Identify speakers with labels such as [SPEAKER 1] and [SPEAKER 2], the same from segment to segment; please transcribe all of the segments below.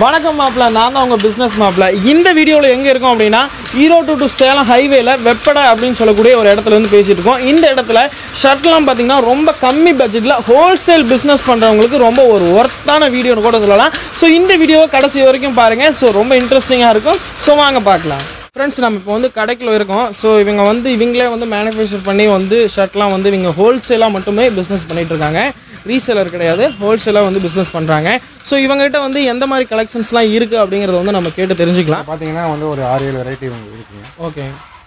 [SPEAKER 1] வணக்கம் மாப்பிள்ள நான் தான் உங்கள் பிஸ்னஸ் மாப்பிள்ள இந்த வீடியோவில் எங்கே இருக்கோம் அப்படின்னா ஈரோடு டு சேலம் ஹைவேல வெப்படை அப்படின்னு சொல்லக்கூடிய ஒரு இடத்துல இருந்து பேசிட்டு இருக்கோம் இந்த இடத்துல ஷர்ட்லாம் பார்த்தீங்கன்னா ரொம்ப கம்மி பட்ஜெட்டில் ஹோல்சேல் பிஸ்னஸ் பண்ணுறவங்களுக்கு ரொம்ப ஒரு ஒர்த்தான வீடியோன்னு கூட சொல்லலாம் ஸோ இந்த வீடியோவை கடைசி வரைக்கும் பாருங்கள் ஸோ ரொம்ப இன்ட்ரெஸ்டிங்காக இருக்கும் ஸோ வாங்க பார்க்கலாம் ஃப்ரெண்ட்ஸ் நம்ம இப்போ வந்து கடைக்குள்ள இருக்கோம் ஸோ இவங்க வந்து இவங்களே வந்து மேனுஃபேக்சர் பண்ணி வந்து ஷர்ட்லாம் வந்து இவங்க ஹோல்சேலாக மட்டுமே பிஸ்னஸ் பண்ணிட்டு இருக்காங்க ரீசேலர் கிடையாது ஹோல்சேலாக வந்து பிஸ்னஸ் பண்ணுறாங்க ஸோ இவங்ககிட்ட வந்து எந்த மாதிரி கலெக்ஷன்ஸ்லாம் இருக்குது அப்படிங்கிறத வந்து நம்ம கேட்டு தெரிஞ்சுக்கலாம்
[SPEAKER 2] பார்த்தீங்கன்னா வந்து ஒரு ஆறு ஏழு வெரைட்டி உங்களுக்கு இருக்குங்க
[SPEAKER 1] ஓகே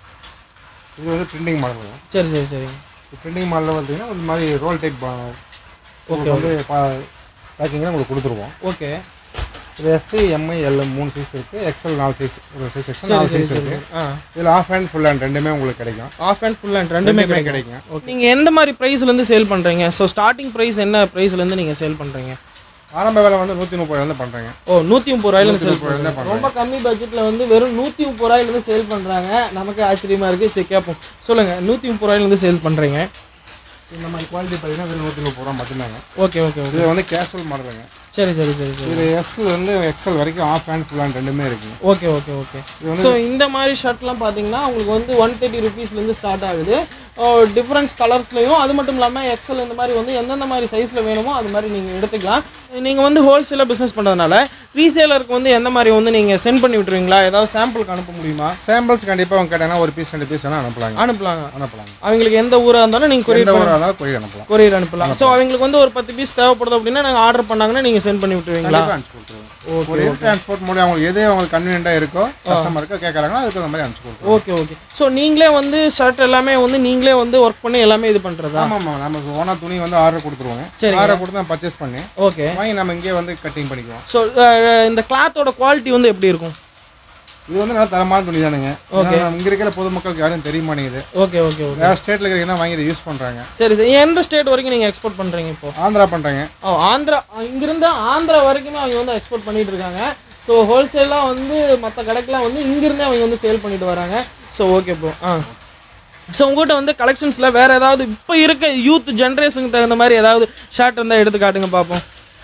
[SPEAKER 2] இது வந்து பிரிண்டிங் மாடல்
[SPEAKER 1] சரி சரி சரி
[SPEAKER 2] பிரிண்டிங் மாடலில் பார்த்தீங்கன்னா இந்த மாதிரி ரோல் டைப் உங்களுக்கு வந்து பேக்கிங்கில் உங்களுக்கு கொடுத்துருவோம்
[SPEAKER 1] ஓகே
[SPEAKER 2] இது எஸ்சி எம்ஐ எல் மூணு சைஸ் இருக்குது எக்ஸல் நாலு சைஸ் ஒரு சைஸ் எக்ஸல் நாலு சைஸ் இருக்குது
[SPEAKER 1] ஆ
[SPEAKER 2] இதில் ஆஃப் ஹேண்ட் ஃபுல் ஹேண்ட் ரெண்டுமே உங்களுக்கு கிடைக்கும்
[SPEAKER 1] ஆஃப் அண்ட் ஃபுல் அண்ட் ரெண்டுமே
[SPEAKER 2] ரெண்டுமே
[SPEAKER 1] கிடைக்கும்
[SPEAKER 2] கிடைக்கும்
[SPEAKER 1] ஓகே நீங்கள் எந்த மாதிரி ப்ரைஸ்லேருந்து சேல் பண்ணுறீங்க ஸோ ஸ்டார்டிங் ப்ரைஸ் என்ன ப்ரைஸ்லேருந்து நீங்கள் சேல் பண்ணுறீங்க
[SPEAKER 2] ஆரம்ப வேலை வந்து நூற்றி முப்பதுலேருந்து பண்ணுறேங்க
[SPEAKER 1] ஓ நூற்றி முப்பது ரூபாயிலேருந்து சேல்
[SPEAKER 2] முப்பது ரூபாயிலேருந்து
[SPEAKER 1] பண்ணுறாங்க ரொம்ப கம்மி பட்ஜெட்டில் வந்து வெறும் நூற்றி முப்பது ரூபாயிலேருந்து சேல் பண்ணுறாங்க நமக்கு ஆச்சரியமாக இருக்குது சரி கேட்போம் சொல்லுங்கள் நூற்றி முப்பது ரூபாயிலேருந்து சேல் பண்ணுறீங்க
[SPEAKER 2] இந்த மாதிரி குவாலிட்டி பார்த்தீங்கன்னா வெறும் நூற்றி முப்பது ரூபா மட்டும்தாங்க
[SPEAKER 1] ஓகே ஓகே ஓகே
[SPEAKER 2] இது வந்து கேஷுவல் மாடலுங்க
[SPEAKER 1] சரி சரி சரி சரி
[SPEAKER 2] இது எஸ் வந்து எக்ஸல் வரைக்கும் ஆஃப் ஹேண்ட் ஃபுல் ஹேண்ட் ரெண்டுமே இருக்குங்க
[SPEAKER 1] ஓகே ஓகே ஓகே ஸோ இந்த மாதிரி ஷர்ட்லாம் பார்த்தீங்கன்னா உங்களுக்கு வந்து ஒன் தேர்ட்டி ருபீஸ்லேருந்து ஸ்டார்ட் ஆகுது டிஃப்ரெண்ட் கலர்ஸ்லையும் அது மட்டும் இல்லாமல் எக்ஸல் இந்த மாதிரி வந்து எந்தெந்த மாதிரி சைஸில் வேணுமோ அது மாதிரி நீங்கள் எடுத்துக்கலாம் நீங்கள் வந்து ஹோல்சேலாக பிஸ்னஸ் பண்ணுறதுனால ரீசேலருக்கு வந்து எந்த மாதிரி வந்து நீங்கள் சென்ட் பண்ணி விட்டுருவீங்களா ஏதாவது சாம்பிளுக்கு அனுப்ப முடியுமா
[SPEAKER 2] சாம்பிள்ஸ் கண்டிப்பாக அவங்க கேட்டாங்கன்னா ஒரு பீஸ் ரெண்டு பீஸ் வேணால் அனுப்பலாங்க
[SPEAKER 1] அனுப்பலாங்க
[SPEAKER 2] அனுப்பலாங்க
[SPEAKER 1] அவங்களுக்கு எந்த ஊராக இருந்தாலும் நீங்கள் கொரியர்
[SPEAKER 2] எந்த ஊராக இருந்தாலும் கொரியர் அனுப்பலாம்
[SPEAKER 1] கொரியர் அனுப்பலாம் ஸோ அவங்களுக்கு வந்து ஒரு பத்து பீஸ் தேவைப்படுது அப்படின்னா நாங்கள் ஆர்டர் பண்ணாங்கன்னா நீங்கள் சென்ட் பண்ணி விட்டுருவீங்களா
[SPEAKER 2] கண்டிப்பாக அனுப்பிச்சு கொடுத்துருவோம் கொரியர் டிரான்ஸ்போர்ட் மூலம் அவங்களுக்கு எது அவங்களுக்கு கன்வீனியண்டாக இருக்கோ கஸ்டமருக்கு கேட்குறாங்களோ அதுக்கு அந்த மாதிரி அனுப்பிச்சு கொடுத்துருவோம்
[SPEAKER 1] ஓகே ஓகே ஸோ நீங்களே வந்து ஷர்ட் எல்லாமே வந்து நீங்களே வந்து ஒர்க் பண்ணி எல்லாமே இது பண்ணுறதா
[SPEAKER 2] ஆமாம் ஆமாம் நம்ம ஓனா துணி வந்து ஆர்டர் கொடுத்துருவோங்க
[SPEAKER 1] சரிங்க.
[SPEAKER 2] ஆர்டர் கொடுத்து நம்ம பர்ச்சேஸ் பண்ணி
[SPEAKER 1] ஓகே
[SPEAKER 2] வாங்கி நம்ம இங்கே வந்து கட்டிங் பண்ணிக்குவோம்
[SPEAKER 1] ஸோ இந்த கிளாத்தோட குவாலிட்டி வந்து எப்படி இருக்கும்
[SPEAKER 2] இது வந்து நல்லா தரமான துணி தானுங்க ஏன்னா நம்ம இங்கே இருக்கிற பொதுமக்களுக்கு யாரும் தெரிய மாட்டேங்குது
[SPEAKER 1] ஓகே ஓகே ஓகே
[SPEAKER 2] வேறு ஸ்டேட்டில் இருக்கிறவங்க தான் வாங்கி இதை யூஸ் பண்ணுறாங்க
[SPEAKER 1] சரி சரி எந்த ஸ்டேட் வரைக்கும் நீங்கள் எக்ஸ்போர்ட் பண்ணுறீங்க இப்போ
[SPEAKER 2] ஆந்திரா பண்ணுறாங்க
[SPEAKER 1] ஓ ஆந்திரா இங்கிருந்து ஆந்திரா வரைக்குமே அவங்க வந்து எக்ஸ்போர்ட் பண்ணிட்டு இருக்காங்க ஸோ ஹோல்சேலாக வந்து மற்ற கடைக்கெலாம் வந்து இங்கிருந்தே அவங்க வந்து சேல் பண்ணிட்டு வராங்க ஸோ ஓகே ப்ரோ ஆ ஸோ உங்கள்கிட்ட வந்து கலெக்ஷன்ஸில் வேறு ஏதாவது இப்போ இருக்க யூத் ஜென்ரேஷனுக்கு தகுந்த மாதிரி ஏதாவது ஷர்ட் இருந்தால் எடுத்து காட்டுங்க பார்ப்போம்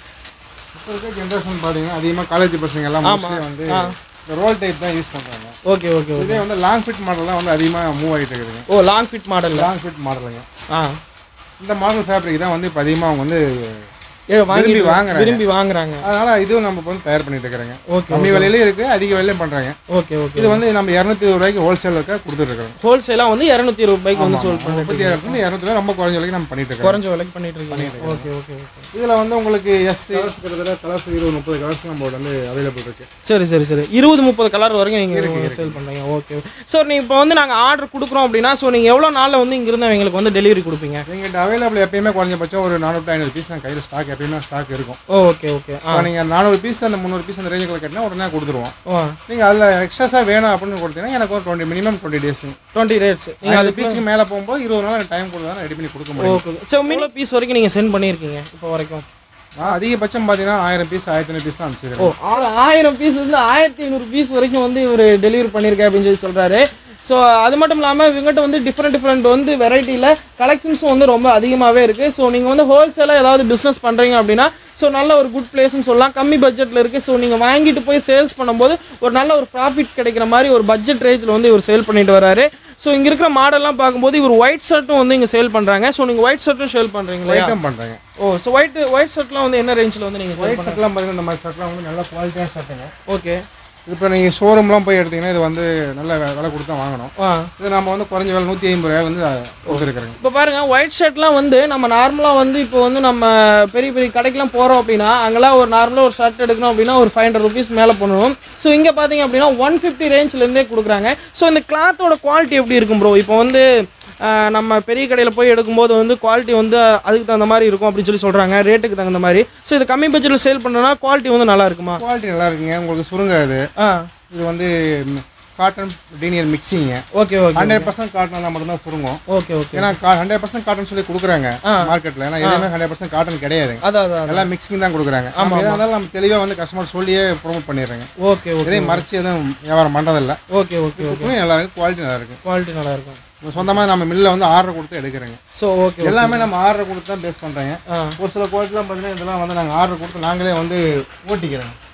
[SPEAKER 2] இப்போ இருக்க ஜென்ரேஷன் பார்த்தீங்கன்னா அதிகமாக காலேஜ் பசங்க எல்லாம் மோஸ்ட்லி வந்து இந்த ரோல் டைப் தான் யூஸ் பண்ணுறாங்க
[SPEAKER 1] ஓகே ஓகே ஓகே
[SPEAKER 2] இதே வந்து லாங் ஃபிட் மாடல் தான் வந்து அதிகமாக மூவ் ஆகிட்டு இருக்குதுங்க
[SPEAKER 1] ஓ லாங் ஃபிட் மாடலில்
[SPEAKER 2] லாங் ஃபிட் மாடலுங்க
[SPEAKER 1] ஆ
[SPEAKER 2] இந்த மாடல் ஃபேப்ரிக் தான் வந்து இப்போ அதிகமாக அவங்க வந்து
[SPEAKER 1] ஏ, வாங்கி
[SPEAKER 2] விரும்பி வாங்குறாங்க.
[SPEAKER 1] விரும்பி வாங்குறாங்க
[SPEAKER 2] அதனால இதுவும் நம்ம இப்ப வந்து தயார் பண்ணிட்டு இருக்கிறோங்க
[SPEAKER 1] ஓகே
[SPEAKER 2] கம்மி விலையிலும் இருக்கு அதிக விலையிலும் பண்றாங்க
[SPEAKER 1] ஓகே ஓகே
[SPEAKER 2] இது வந்து நம்ம இரநூத்தி இருபது ரூபாய்க்கு ஹோல்சேலுக்கு கொடுத்துட்டு இருக்கிறோம்
[SPEAKER 1] ஹோல்சேலாக வந்து இரநூத்தி இருபது ரூபாய்க்கு வந்து சோல் பண்ணுறேன்
[SPEAKER 2] முப்பத்தி ஏழு இரநூத்தி ரூபாய் ரொம்ப குறைஞ்ச விலைக்கு நம்ம பண்ணிட்டு இருக்கோம்
[SPEAKER 1] குறைஞ்ச விலைக்கு பண்ணிட்டு இருக்கீங்க ஓகே ஓகே ஓகே
[SPEAKER 2] இதுல வந்து உங்களுக்கு எஸ் கலர்ஸ் கிட்டத்தட்ட கலர்ஸ் இருபது முப்பது கலர்ஸ் நம்ம வந்து அவைலபிள் இருக்கு
[SPEAKER 1] சரி சரி சரி இருபது முப்பது கலர் வரைக்கும் நீங்கள் சேல் பண்ணுறீங்க ஓகே ஸோ நீ இப்போ வந்து நாங்கள் ஆர்டர் கொடுக்குறோம் அப்படின்னா ஸோ நீங்கள் எவ்வளோ நாளில் வந்து இங்கிருந்து எங்களுக்கு வந்து டெலிவரி கொடுப்பீங்க
[SPEAKER 2] எங்கிட்ட அவைலபிள் எப்பயுமே குறைஞ்சபட்சம் ஒரு நானூறு ஐநூறு பீஸ் நான் கையில் ஸ்டாக் எப்பயுமே ஸ்டாக் இருக்கும்
[SPEAKER 1] ஓ ஓகே ஓகே ஆ
[SPEAKER 2] இப்போ நீங்கள் நானூறு பீஸ் அந்த முந்நூறு பீஸ் அந்த ரேஞ்சுக்குள்ள கேட்டினா உடனே கொடுத்துருவோம்
[SPEAKER 1] ஓ
[SPEAKER 2] நீங்கள் அதில் எக்ஸ்ட்ராஸாக வேணும் அப்படின்னு கொடுத்தீங்கன்னா எனக்கு ஒரு twenty minimum twenty days
[SPEAKER 1] twenty rates நீங்கள்
[SPEAKER 2] நீங்கள்
[SPEAKER 1] அது
[SPEAKER 2] அது பீஸுக்கு மேலே போகும்போது இருபது நாள் டைம் கொடுத்தா ரெடி பண்ணி கொடுக்க முடியும்
[SPEAKER 1] ஓகே ஸோ மினிமம் பீஸ் வரைக்கும் நீங்கள் சென்ட் பண்ணியிருக்கீங்க இப்போ வரைக்கும்
[SPEAKER 2] நான் அதிகபட்சம் பார்த்தீங்கன்னா ஆயிரம் பீஸ் ஆயிரத்தி ஐநூறு பீஸ் தான் அனுப்பிச்சிருக்கேன்
[SPEAKER 1] ஓ ஆ- ஆயிரம் பீஸ் வந்து ஆயிரத்தி ஐநூறு பீஸ் வரைக்கும் வந்து இவர் டெலிவரி பண்ணியிருக்கேன் அப்படின்னு சொல்லி சொல்கிறாரு ஸோ அது மட்டும் இல்லாமல் இவங்ககிட்ட வந்து டிஃப்ரெண்ட் டிஃப்ரெண்ட் வந்து வெரைட்டியில் கலெக்ஷன்ஸும் வந்து ரொம்ப அதிகமாகவே இருக்குது ஸோ நீங்கள் வந்து ஹோல்சேலாக ஏதாவது பிஸ்னஸ் பண்ணுறீங்க அப்படின்னா ஸோ நல்ல ஒரு குட் பிளேஸ்னு சொல்லலாம் கம்மி பட்ஜெட்டில் இருக்குது ஸோ நீங்கள் வாங்கிட்டு போய் சேல்ஸ் பண்ணும்போது ஒரு நல்ல ஒரு ப்ராஃபிட் கிடைக்கிற மாதிரி ஒரு பட்ஜெட் ரேஞ்சில் வந்து இவர் சேல் பண்ணிட்டு வராரு ஸோ இங்கே இருக்கிற மாடல்லாம் பார்க்கும்போது இவர் ஒயிட் ஷர்ட்டும் வந்து இங்கே சேல் பண்ணுறாங்க ஸோ நீங்கள் ஒயிட் ஷர்ட்டும் சேல் பண்ணுறீங்களா
[SPEAKER 2] ஐட்டம் பண்ணுறேங்க
[SPEAKER 1] ஓ ஸோ ஒயிட் ஒயிட் ஷர்ட்லாம் வந்து என்ன ரேஞ்சில் வந்து நீங்கள் சேல்
[SPEAKER 2] ஒயிட் ஷர்ட்லாம் பார்த்தீங்கன்னா இந்த மாதிரி ஷர்ட்லாம் வந்து நல்ல குவாலிட்டியான ஷர்ட்டுங்க
[SPEAKER 1] ஓகே
[SPEAKER 2] இப்போ நீங்கள் ஷோரூம்லாம் போய் எடுத்தீங்கன்னா இது வந்து நல்ல வே- விலை கொடுத்து தான் வாங்கணும்
[SPEAKER 1] ஆ
[SPEAKER 2] இது நம்ம வந்து குறைஞ்ச விலை நூற்றி ஐம்பது ரூபாய் வந்து கொடுத்துருக்குறேங்க
[SPEAKER 1] இப்போ பாருங்க ஒயிட் ஷர்ட்லாம் வந்து நம்ம நார்மலாக வந்து இப்போ வந்து நம்ம பெரிய பெரிய கடைக்கெலாம் போகிறோம் அப்படின்னா அங்கெல்லாம் ஒரு நார்மலாக ஒரு ஷர்ட் எடுக்கணும் அப்படின்னா ஒரு ஃபைவ் ஹண்ட்ரட் ருபீஸ் மேலே பண்ணணும் ஸோ இங்கே பார்த்தீங்க அப்படின்னா ஒன் ஃபிஃப்டி ரேஞ்ச்லேருந்தே கொடுக்குறாங்க ஸோ இந்த கிளாத்தோட குவாலிட்டி எப்படி இருக்கும் ப்ரோ இப்போ வந்து ஆஹ், நம்ம பெரிய கடையில் போய் எடுக்கும்போது வந்து குவாலிட்டி வந்து அதுக்கு தகுந்த மாதிரி இருக்கும் அப்படின்னு சொல்லி சொல்கிறாங்க ரேட்டுக்கு தகுந்த மாதிரி ஸோ இது கம்மி பட்ஜெட்டில் சேல் பண்ணோன்னா குவாலிட்டி வந்து நல்லா இருக்குமா
[SPEAKER 2] குவாலிட்டி நல்லா இருக்குங்க உங்களுக்கு சுருங்காது
[SPEAKER 1] ஆ
[SPEAKER 2] இது வந்து காட்டன் டீனியர் மிக்சிங்க
[SPEAKER 1] okay okay
[SPEAKER 2] hundred percent cotton இருந்தால் மட்டும்தான் சுருங்கும்
[SPEAKER 1] ஓகே ஓகே
[SPEAKER 2] ஏன்னா ஹண்ட்ரட் பர்சன்ட் காட்டன் சொல்லி கொடுக்குறாங்க மார்க்கெட்டில் ஏன்னா எதுவுமே ஹண்ட்ரட் பர்சன்ட் காட்டன் கிடையாது
[SPEAKER 1] அதான் அதான்
[SPEAKER 2] எல்லாம் மிக்சிங் தான் கொடுக்குறாங்க நம்ம எதா இருந்தாலும் நம்ம தெளிவாக வந்து கஸ்டமர் சொல்லியே ப்ரோமோட் பண்ணிடுறேங்க
[SPEAKER 1] ஓகே ஓகே
[SPEAKER 2] எதையும் மறைச்சு எதுவும் வியாபாரம் பண்ணுறதில்ல
[SPEAKER 1] ஓகே ஓகே ஓகே
[SPEAKER 2] நல்லா இருக்கு குவாலிட்டி நல்லா இருக்கு
[SPEAKER 1] குவாலிட்டி நல்லா இருக்கும்
[SPEAKER 2] சொந்தமாக நம்ம மில்லில் வந்து ஆர்டர் கொடுத்து எடுக்கிறேங்க
[SPEAKER 1] ஸோ ஓகே
[SPEAKER 2] எல்லாமே நம்ம ஆர்டர் கொடுத்து தான் பேஸ் பண்ணுறேங்க
[SPEAKER 1] ஆ
[SPEAKER 2] ஒரு சில குவாலிட்டிலாம் பார்த்தீங்கன்னா இதெல்லாம் வந்து நாங்கள் ஆர்டர் கொடுத்து நாங்களே வந்து ஓட்டிக்கிறோங்க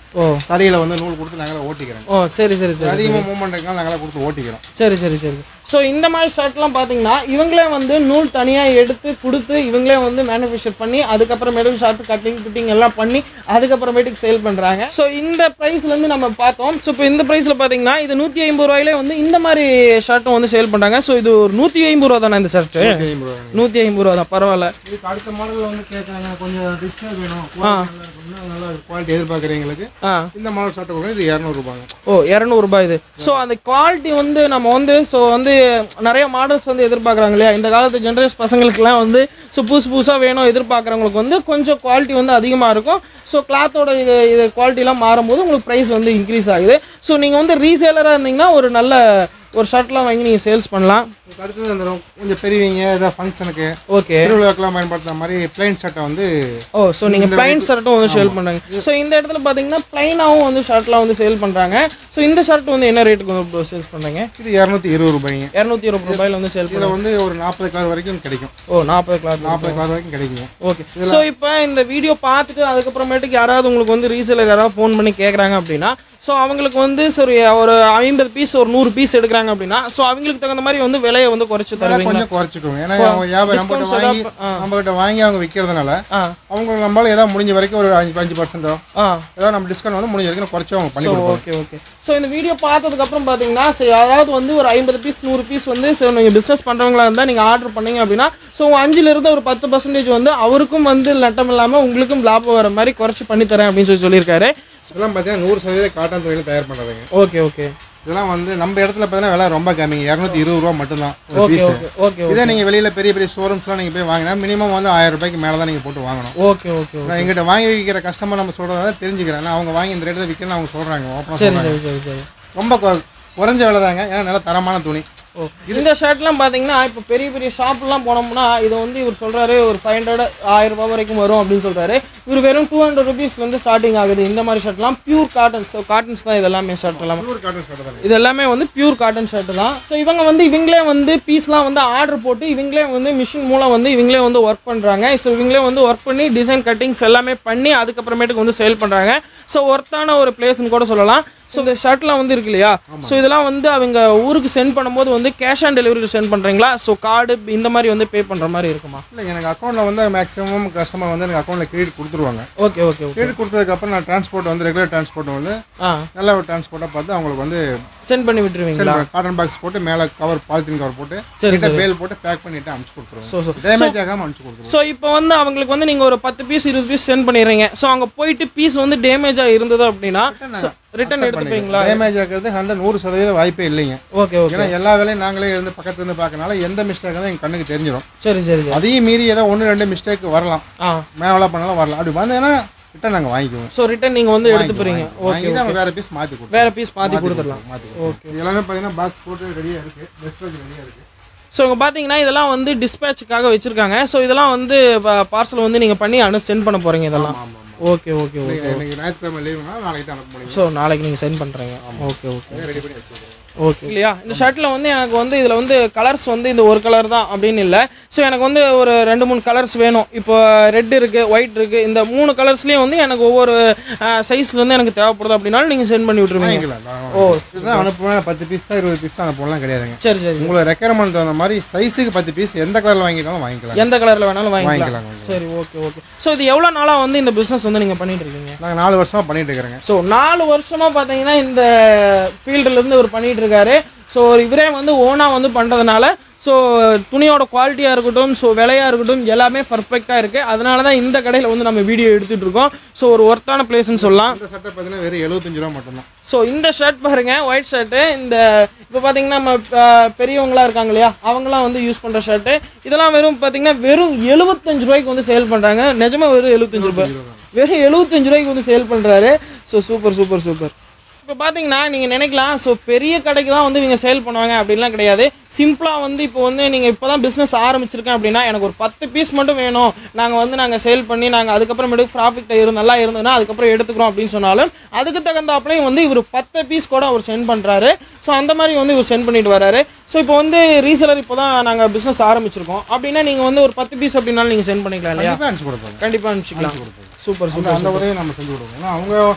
[SPEAKER 1] ஓ
[SPEAKER 2] தறியில் வந்து நூல் கொடுத்து நாங்களே ஓட்டிக்கிறோம்
[SPEAKER 1] ஓ சரி சரி சரி
[SPEAKER 2] அதிகமாக மூவ்மெண்ட் இருக்காங்க நாங்களே கொடுத்து ஓட்டிக்கிறோம்
[SPEAKER 1] சரி சரி சரி ஸோ இந்த மாதிரி ஷர்ட்லாம் பார்த்தீங்கன்னா இவங்களே வந்து நூல் தனியாக எடுத்து கொடுத்து இவங்களே வந்து மேனுஃபேக்சர் பண்ணி அதுக்கப்புறமேட்டுக்கு ஷர்ட் கட்டிங் ஃபிட்டிங் எல்லாம் பண்ணி அதுக்கப்புறமேட்டுக்கு சேல் பண்ணுறாங்க ஸோ இந்த ப்ரைஸ்லேருந்து நம்ம பார்த்தோம் ஸோ இப்போ இந்த ப்ரைஸில் பார்த்தீங்கன்னா இது நூற்றி ஐம்பது ரூபாயிலே வந்து இந்த மாதிரி ஷர்ட்டும் வந்து சேல் பண்ணுறாங்க ஸோ இது ஒரு நூற்றி ஐம்பது ரூபா தானே இந்த ஷர்ட்டு
[SPEAKER 2] ஐம்பது ரூபா
[SPEAKER 1] நூற்றி ஐம்பது ரூபா தான் பரவாயில்ல
[SPEAKER 2] இதுக்கு அடுத்த மாடல் வந்து கேட்குறாங்க கொஞ்சம் ரிச்சாக வேணும் quality நல்லா இருக்கணும்னா நல்லா குவாலிட்டி எதிர்பார்க்குறீங்களுக்கு
[SPEAKER 1] ஆ
[SPEAKER 2] இந்த மாடல் ஷர்ட்டை கூட இது இரநூறுபாங்க
[SPEAKER 1] ஓ இரநூறுபா இது ஸோ அந்த குவாலிட்டி வந்து நம்ம வந்து ஸோ வந்து நிறைய மாடல்ஸ் வந்து எதிர்பார்க்குறாங்க இல்லையா இந்த காலத்து ஜென்ரேஷன் பசங்களுக்குலாம் வந்து ஸோ புதுசு புதுசாக வேணும் எதிர்பார்க்குறவங்களுக்கு வந்து கொஞ்சம் குவாலிட்டி வந்து அதிகமாக இருக்கும் ஸோ கிளாத்தோட இது இது குவாலிட்டிலாம் மாறும்போது உங்களுக்கு ப்ரைஸ் வந்து இன்க்ரீஸ் ஆகுது ஸோ நீங்கள் வந்து ரீசேலராக இருந்தீங்கன்னா ஒரு நல்ல ஒரு ஷர்ட்லாம் வாங்கி நீங்கள் சேல்ஸ் பண்ணலாம்
[SPEAKER 2] இதுக்கு அடுத்தது அந்த கொஞ்சம் பெரியவங்க ஏதாவது ஃபங்க்ஷனுக்கு
[SPEAKER 1] ஓகே
[SPEAKER 2] திருவிழாக்கெல்லாம் பயன்படுத்துற மாதிரி பிளைன் ஷர்ட்டை வந்து
[SPEAKER 1] ஓ ஸோ நீங்கள் பிளைன் ஷர்ட்டும் வந்து சேல் பண்ணுறாங்க ஸோ இந்த இடத்துல பார்த்தீங்கன்னா பிளைனாகவும் வந்து ஷர்ட்லாம் வந்து சேல் பண்ணுறாங்க ஸோ இந்த ஷர்ட் வந்து என்ன ரேட்டுக்கு வந்து சேல்ஸ் பண்ணுறாங்க
[SPEAKER 2] இது இரநூத்தி இருபது ரூபாய்ங்க
[SPEAKER 1] இரநூத்தி இருபது ரூபாயில வந்து சேல்
[SPEAKER 2] இதில் வந்து ஒரு நாற்பது கலர் வரைக்கும் கிடைக்கும்
[SPEAKER 1] ஓ நாற்பது கிளாத்
[SPEAKER 2] நாற்பது கலர் வரைக்கும் கிடைக்குங்க
[SPEAKER 1] ஓகே ஸோ இப்போ இந்த வீடியோ பார்த்துட்டு அதுக்கப்புறமேட்டுக்கு யாராவது உங்களுக்கு வந்து ரீசேலர் யாராவது ஃபோன் பண்ணி கேட்குறாங்க அப்படின்னா ஸோ அவங்களுக்கு வந்து சரி ஒரு ஐம்பது பீஸ் ஒரு நூறு பீஸ் எடுக்கிறாங்க அப்படின்னா ஸோ அவங்களுக்கு தகுந்த மாதிரி வந்து விலையை வந்து குறைச்சி
[SPEAKER 2] விலை
[SPEAKER 1] தருவீங்க
[SPEAKER 2] கொஞ்சம் குறைச்சிக்குவோம் ஏன்னா அவங்க வியாபாரம் நம்மகிட்ட
[SPEAKER 1] discounts
[SPEAKER 2] வாங்கி
[SPEAKER 1] ஏதாவது- ஆ.
[SPEAKER 2] நம்மகிட்ட வாங்கி அவங்க விற்கிறதுனால
[SPEAKER 1] ஆ
[SPEAKER 2] அவங்க நம்மளால ஏதாவது முடிஞ்ச வரைக்கும் ஒரு அஞ்சு அஞ்சு பர்சன்டோ
[SPEAKER 1] ஆ
[SPEAKER 2] ஏதாவது நம்ம டிஸ்கவுண்ட் வந்து முடிஞ்ச வரைக்கும் குறைச்சி அவங்க பண்ணி கொடுப்போம்
[SPEAKER 1] ஓகே ஓகே ஸோ இந்த வீடியோ பார்த்ததுக்கப்புறம் பார்த்தீங்கன்னா சரி அதாவது வந்து ஒரு ஐம்பது பீஸ் நூறு பீஸ் வந்து ஸோ நீங்கள் பிஸ்னஸ் பண்ணுறவங்களா இருந்தால் நீங்கள் ஆர்டர் பண்ணீங்க அப்படின்னா ஸோ உங்கள் அஞ்சுலேருந்து ஒரு பத்து பர்சன்டேஜ் வந்து அவருக்கும் வந்து நட்டம் இல்லாமல் உங்களுக்கும் லாபம் வர மாதிரி குறைச்சி பண்ணித்தரேன் அப்படின்னு சொல்லி சொல்லியிருக்காரு
[SPEAKER 2] இதெல்லாம் பார்த்தீங்கன்னா நூறு சதவீதம் காட்டன் துறையில் தயார் பண்ணுறதுங்க
[SPEAKER 1] ஓகே ஓகே
[SPEAKER 2] இதெல்லாம் வந்து நம்ம இடத்துல பார்த்தீங்கன்னா விலை ரொம்ப கம்மிங்க இரநூத்தி இருபது ரூபா மட்டும்தான் ஒரு
[SPEAKER 1] ஓகே
[SPEAKER 2] பீஸ்
[SPEAKER 1] ஓகே ஓகே
[SPEAKER 2] இதே நீங்கள் வெளியில் பெரிய பெரிய ஷோரூம்ஸ்லாம் நீங்கள் போய் வாங்கினா மினிமம் வந்து ஆயிரம் ரூபாய்க்கு மேலே தான் நீங்கள் போட்டு வாங்கணும்
[SPEAKER 1] ஓகே ஓகே
[SPEAKER 2] நான் எங்கிட்ட வாங்கி வைக்கிற கஸ்டமர் நம்ம சொல்கிறத தெரிஞ்சுக்கிறேன் ஏன்னா அவங்க வாங்கி இந்த ரேட்டு விற்கணும் அவங்க சொல்கிறாங்க ஓப்பனாக
[SPEAKER 1] சரி
[SPEAKER 2] சொல்கிறாங்க
[SPEAKER 1] சரி சரி சரி
[SPEAKER 2] ரொம்ப கொ- குறைஞ்ச விலை தாங்க ஏன்னா நல்ல தரமான துணி
[SPEAKER 1] ஓ இந்த ஷர்ட்லாம் பார்த்தீங்கன்னா இப்போ பெரிய பெரிய ஷாப்லாம் போனோம்னா இது வந்து இவர் சொல்கிறாரு ஒரு ஃபைவ் ஹண்ட்ரட் ஆயிரம் ரூபாய் வரைக்கும் வரும் அப்படின்னு சொல்கிறாரு இவர் வெறும் டூ ஹண்ட்ரட் ருபீஸ் வந்து ஸ்டார்டிங் ஆகுது இந்த மாதிரி ஷர்ட்லாம் பியூர் காட்டன்ஸ் ஸோ காட்டன்ஸ் தான் இது எல்லாமே ஷர்ட் எல்லாமே
[SPEAKER 2] பியூர் காட்டன் ஷர்ட் தாங்க
[SPEAKER 1] இது எல்லாமே வந்து பியூர் காட்டன் ஷர்ட் தான் ஸோ இவங்க வந்து இவங்களே வந்து பீஸ்லாம் வந்து ஆர்டர் போட்டு இவங்களே வந்து மிஷின் மூலம் வந்து இவங்களே வந்து ஒர்க் பண்ணுறாங்க ஸோ இவங்களே வந்து ஒர்க் பண்ணி டிசைன் கட்டிங்ஸ் எல்லாமே பண்ணி அதுக்கப்புறமேட்டுக்கு வந்து சேல் பண்ணுறாங்க ஸோ ஒர்த்தான ஒரு பிளேஸ்னு கூட சொல்லலாம் ஸோ இந்த ஷர்ட்லாம் வந்து இருக்கு இல்லையா ஸோ இதெல்லாம் வந்து அவங்க ஊருக்கு சென்ட் பண்ணும்போது வந்து கேஷ் ஆன் டெலிவரி சென்ட் பண்ணுறீங்களா ஸோ கார்டு இந்த மாதிரி வந்து பே பண்ணுற மாதிரி இருக்குமா
[SPEAKER 2] இல்லை எனக்கு அக்கௌண்ட்டில் வந்து மேக்ஸிமம் கஸ்டமர் வந்து எனக்கு அக்கௌண்ட்டில் கிரெடிட் கொடுத்துருவாங்க
[SPEAKER 1] ஓகே ஓகே ஓகே
[SPEAKER 2] கிரெடிட் கொடுத்ததுக்கப்புறம் நான் டிரான்ஸ்போர்ட் வந்து ரெகுலர் டிரான்ஸ்போர்ட் வந்து
[SPEAKER 1] ஆ
[SPEAKER 2] நல்ல ஒரு டிரான்ஸ்போர்ட்டாக பார்த்து அவங்களுக்கு வந்து
[SPEAKER 1] சென்ட் பண்ணி விட்டுருவீங்களா
[SPEAKER 2] காட்டன் பாக்ஸ் போட்டு மேலே கவர் பாலித்தீன் கவர் போட்டு
[SPEAKER 1] சரி,
[SPEAKER 2] கிட்ட பேல் போட்டு பேக் பண்ணிட்டு அனுப்பிச்சு கொடுத்துருவோம்
[SPEAKER 1] ஸோ ஸோ
[SPEAKER 2] டேமேஜ் ஆகாமல் அனுப்பிச்சு கொடுத்துருவோம்
[SPEAKER 1] ஸோ இப்போ வந்து அவங்களுக்கு வந்து நீங்கள் ஒரு பத்து பீஸ் இருபது பீஸ் சென்ட் பண்ணிடுறீங்க ஸோ அங்கே போயிட்டு பீஸ் வந்து டேமேஜாக இருந்தது அப்படின்னா ரிட்டர்ன் எடுத்துப்பீங்களா
[SPEAKER 2] டேமேஜ் ஆகிறது ஹண்ட்ரட் நூறு சதவீதம் வாய்ப்பே இல்லைங்க
[SPEAKER 1] ஓகே ஓகே
[SPEAKER 2] ஏன்னா எல்லா வேலையும் நாங்களே இருந்து பக்கத்துல இருந்து பார்க்கறனால எந்த மிஸ்டேக் தான் எங்கள் கண்ணுக்கு தெரிஞ்சிடும்
[SPEAKER 1] சரி சரி சரி
[SPEAKER 2] அதையும் மீறி ஏதோ ஒன்று ரெண்டு மிஸ்டேக் வரலாம்
[SPEAKER 1] ஆ
[SPEAKER 2] மேலே பண்ணாலும் வரலாம் அப்படி வந்தேன்னா ரிட்டன் நாங்கள் வாங்கிக்குவோம்
[SPEAKER 1] ஸோ ரிட்டர்ன் நீங்கள் வந்து எடுத்து போகிறீங்க ஓகே
[SPEAKER 2] வாங்கிட்டு நம்ம வேற பீஸ் மாற்றி கொடுத்துருவோம்
[SPEAKER 1] வேறு பீஸ் மாற்றி கொடுத்துடலாம்
[SPEAKER 2] மாற்றி ஓகே இது எல்லாமே பார்த்தீங்கன்னா பாக்ஸ் போட்டு ரெடியாக இருக்குது டிஸ்பேச் ரெடியாக இருக்குது
[SPEAKER 1] ஸோ இங்கே பார்த்தீங்கன்னா இதெல்லாம் வந்து டிஸ்பேச்சுக்காக வச்சுருக்காங்க ஸோ இதெல்லாம் வந்து பார்சல் வந்து நீங்கள் பண்ணி அனு சென்ட் பண்ண போகிறீங்க இதெல்லாம் ஓகே ஓகே ஓகே
[SPEAKER 2] இன்னைக்கு ஞாயிற்றுக்கிழமை லீவுனா நாளைக்கு தான் அனுப்ப முடியும்
[SPEAKER 1] ஸோ நாளைக்கு நீங்கள் சென்ட் பண்ணுறீங்க ஓகே ஓகே
[SPEAKER 2] ரெடி பண்ணி வச்சுருக்கோம்
[SPEAKER 1] ஓகே இல்லையா இந்த ஷர்ட்டில் வந்து எனக்கு வந்து இதில் வந்து கலர்ஸ் வந்து இந்த ஒரு கலர் தான் அப்படின்னு இல்லை ஸோ எனக்கு வந்து ஒரு ரெண்டு மூணு கலர்ஸ் வேணும் இப்போ ரெட் இருக்குது ஒயிட் இருக்குது இந்த மூணு கலர்ஸ்லேயும் வந்து எனக்கு ஒவ்வொரு சைஸ்ல வந்து எனக்கு தேவைப்படுது அப்படின்னாலும் நீங்கள் சென்ட் பண்ணி விட்டுருவீங்க
[SPEAKER 2] வாங்கிக்கலாம் ஓ இதுதான் அனுப்புவேன் பத்து பீஸ் தான் இருபது பீஸ் தான் அனுப்பலாம் கிடையாதுங்க
[SPEAKER 1] சரி சரி
[SPEAKER 2] உங்களை ரெக்குயர்மெண்ட் தகுந்த மாதிரி சைஸுக்கு பத்து பீஸ் எந்த கலரில் வாங்கிட்டாலும் வாங்கிக்கலாம்
[SPEAKER 1] எந்த கலரில் வேணாலும் வாங்கிக்கலாம்
[SPEAKER 2] வாங்கிக்கலாம் வாங்கிக்கலாம்.
[SPEAKER 1] சரி ஓகே ஓகே ஸோ இது எவ்வளோ நாளாக வந்து இந்த பிஸ்னஸ் வந்து நீங்கள் பண்ணிட்டு இருக்கீங்க
[SPEAKER 2] நாங்கள் நாலு வருஷமாக பண்ணிட்டு இருக்கிறேங்க
[SPEAKER 1] ஸோ நாலு வருஷமாக பார்த்தீங்கன்னா இந்த ஃபீல்டுலேருந்து இவர் பண்ணிட்டு இருக்காரு ஸோ இவரே வந்து ஓனாக வந்து பண்ணுறதுனால ஸோ துணியோட குவாலிட்டியாக இருக்கட்டும் ஸோ விலையாக இருக்கட்டும் எல்லாமே பர்ஃபெக்டாக இருக்குது அதனால தான் இந்த கடையில் வந்து நம்ம வீடியோ எடுத்துகிட்டு இருக்கோம் ஸோ ஒரு ஒர்த்தான பிளேஸ்னு சொல்லலாம்
[SPEAKER 2] இந்த சட்டை பார்த்தீங்கன்னா வெறும் எழுபத்தஞ்சு ரூபா மட்டும்தான்
[SPEAKER 1] ஸோ இந்த ஷர்ட் பாருங்க ஒயிட் ஷர்ட்டு இந்த இப்போ பார்த்தீங்கன்னா நம்ம அஹ், பெரியவங்களா இருக்காங்க இல்லையா அவங்களாம் வந்து யூஸ் பண்ணுற ஷர்ட்டு இதெல்லாம் வெறும் பார்த்தீங்கன்னா வெறும் எழுபத்தஞ்சு ரூபாய்க்கு வந்து சேல் பண்ணுறாங்க நிஜமா வெறும் எழுபத்தஞ்சு ரூபாய் வெறும் எழுபத்தஞ்சு ரூபாய்க்கு வந்து சேல் பண்ணுறாரு ஸோ சூப்பர் சூப்பர் சூப்பர் இப்போ பார்த்தீங்கன்னா நீங்கள் நினைக்கலாம் ஸோ பெரிய கடைக்கு தான் வந்து இவங்க சேல் பண்ணுவாங்க அப்படின்லாம் கிடையாது சிம்பிளாக வந்து இப்போ வந்து நீங்கள் இப்போ தான் பிஸ்னஸ் ஆரம்பிச்சிருக்கேன் அப்படின்னா எனக்கு ஒரு பத்து பீஸ் மட்டும் வேணும் நாங்கள் வந்து நாங்கள் சேல் பண்ணி நாங்கள் அதுக்கப்புறமேட்டு ப்ராஃபிட் இரு நல்லா இருந்ததுன்னா அதுக்கப்புறம் எடுத்துக்கிறோம் அப்படின்னு சொன்னாலும் அதுக்கு தகுந்தாப்புலையும் வந்து இவர் பத்து பீஸ் கூட அவர் சென்ட் பண்ணுறாரு ஸோ அந்த மாதிரி வந்து இவர் சென்ட் பண்ணிட்டு வராரு ஸோ இப்போ வந்து ரீசெலர் இப்போ தான் நாங்கள் பிஸ்னஸ் ஆரம்பிச்சிருக்கோம் அப்படின்னா நீங்கள் வந்து ஒரு பத்து பீஸ் அப்படின்னாலும் நீங்கள் சென்ட் பண்ணிக்கலாம் இல்லையா
[SPEAKER 2] கண்டிப்பாக அனுப்பிச்சு கொடுப்போங்க
[SPEAKER 1] கண்டிப்பாக அனுப்பிச்சிக்கலாம் சூப்பர்
[SPEAKER 2] அந்த
[SPEAKER 1] சூப்பர்
[SPEAKER 2] அந்த உதவியை நம்ம செஞ்சு கொடுப்போம் ஏன்னா அவங்க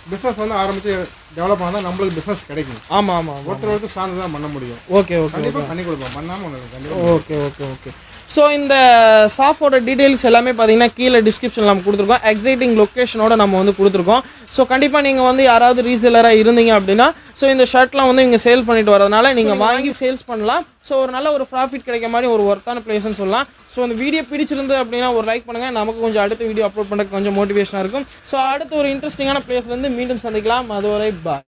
[SPEAKER 2] பிஸ்னஸ் வந்து ஆரம்பிச்சு டெவலப் ஆனால் நம்மளுக்கு பிஸ்னஸ் கிடைக்கும்
[SPEAKER 1] ஆமாம் ஆமாம் ஆமாம்
[SPEAKER 2] ஒருத்தர் ஒருத்தர் சார்ந்து தான் பண்ண முடியும்
[SPEAKER 1] ஓகே ஓகே
[SPEAKER 2] கண்டிப்பாக பண்ணி கொடுப்போம் பண்ணாமல் ஒன்று கண்டிப்பாக
[SPEAKER 1] ஓகே ஓகே ஓகே ஸோ இந்த சாஃப்டோட டீடைல்ஸ் எல்லாமே பார்த்தீங்கன்னா கீழே டிஸ்கிரிப்ஷனில் நம்ம கொடுத்துருக்கோம் எக்ஸைட்டிங் லொக்கேஷனோட நம்ம வந்து கொடுத்துருக்கோம் ஸோ கண்டிப்பாக நீங்கள் வந்து யாராவது ரீசேலராக இருந்தீங்க அப்படின்னா ஸோ இந்த ஷர்ட்லாம் வந்து இங்கே சேல் பண்ணிட்டு வரதுனால நீங்கள் வாங்கி சேல்ஸ் பண்ணலாம் ஸோ ஒரு நல்ல ஒரு ப்ராஃபிட் கிடைக்க மாதிரி ஒரு ஒர்த்தான பிளேஸ்னு சொல்லலாம் ஸோ இந்த வீடியோ பிடிச்சிருந்து அப்படின்னா ஒரு லைக் பண்ணுங்கள் நமக்கு கொஞ்சம் அடுத்த வீடியோ அப்லோட் பண்ண கொஞ்சம் மோட்டிவேஷனாக இருக்கும் ஸோ அடுத்த ஒரு இன்ட்ரெஸ்டிங்கான பிளேஸ்லேருந்து மீண்டும் சந்திக்கலாம் அதுவரை பாய்